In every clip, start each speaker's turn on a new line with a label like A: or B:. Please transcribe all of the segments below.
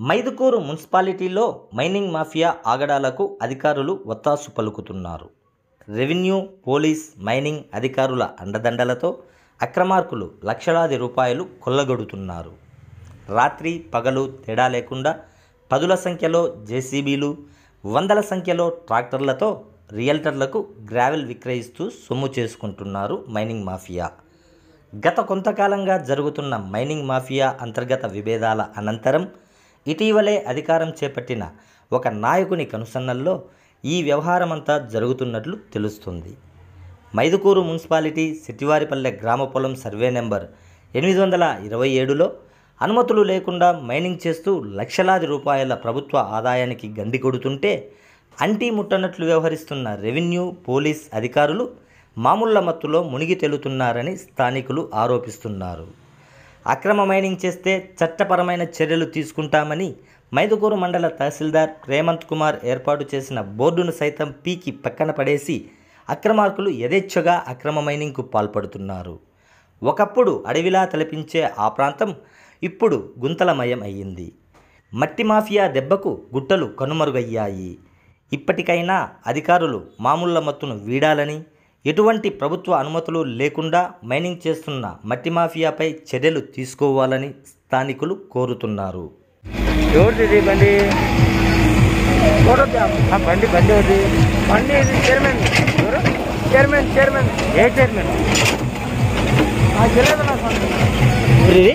A: మైదుకూరు మున్సిపాలిటీలో mining mafia ఆగడాలకు అధికారులు ఒత్తాసు పలుకుతున్నారు రెవెన్యూ పోలీస్ మైనింగ్ అధికారుల అండదండలతో అక్రమార్కులు లక్షలాది రూపాయలు కొల్లగొడుతున్నారు రాత్రి పగలు తేడా లేకుండా పదుల సంఖ్యలో జేసీబీలు వందల సంఖ్యలో ట్రాక్టర్లతో రియల్టర్లకు గ్రావెల్ విక్రయిస్తూ సొమ్ము చేసుకుంటున్నారు మైనింగ్ మాఫియా గత కొంతకాలంగా జరుగుతున్న మైనింగ్ మాఫియా అంతర్గత విభేదాల అనంతరం ఇటీవలే అధికారం చేపట్టిన ఒక నాయకుని కనుసన్నల్లో ఈ వ్యవహారమంతా జరుగుతున్నట్లు తెలుస్తుంది మైదుకూరు మున్సిపాలిటీ సిట్టివారిపల్లె గ్రామ పొలం సర్వే నెంబర్ ఎనిమిది వందల ఇరవై ఏడులో అనుమతులు లేకుండా మైనింగ్ చేస్తూ లక్షలాది రూపాయల ప్రభుత్వ ఆదాయానికి గండి కొడుతుంటే అంటీ ముట్టనట్లు వ్యవహరిస్తున్న రెవెన్యూ పోలీస్ అధికారులు మామూళ్ల మత్తులో మునిగి తేలుతున్నారని స్థానికులు ఆరోపిస్తున్నారు అక్రమ మైనింగ్ చేస్తే చట్టపరమైన చర్యలు తీసుకుంటామని మైదుకూరు మండల తహసీల్దార్ రేమంత్ కుమార్ ఏర్పాటు చేసిన బోర్డును సైతం పీకి పక్కన పడేసి అక్రమార్కులు యథేచ్ఛగా అక్రమ మైనింగ్కు పాల్పడుతున్నారు ఒకప్పుడు అడవిలా తలపించే ఆ ప్రాంతం ఇప్పుడు గుంతలమయం అయ్యింది మట్టి మాఫియా దెబ్బకు గుట్టలు కనుమరుగయ్యాయి ఇప్పటికైనా అధికారులు మామూళ్ల మత్తును వీడాలని ఎటువంటి ప్రభుత్వ అనుమతులు లేకుండా మైనింగ్ చేస్తున్న మట్టి మాఫియాపై చర్యలు తీసుకోవాలని స్థానికులు కోరుతున్నారు
B: ఎవరిది బండి ఆ బండి బండి ఎవరిది బండి ఇది చైర్మన్ ఎవరు చైర్మన్ చైర్మన్ ఏ చైర్మన్ ఎవరిది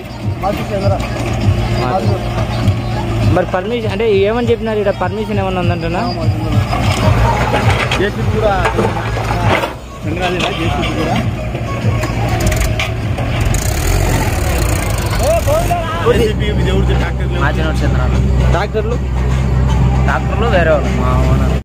B: మరి పర్మిషన్ అంటే ఏమని చెప్పినారు ఇక్కడ పర్మిషన్ ఏమన్నా ఉందంటున్నా
C: జేసీబీ కూడా సంగ్రహాలు జేసీబీ కూడా జేసీబీ ఇది ఎవరిది ట్రాక్టర్
B: డాక్టర్లు డాక్టర్లు వేరే వాళ్ళు మా ఓనర్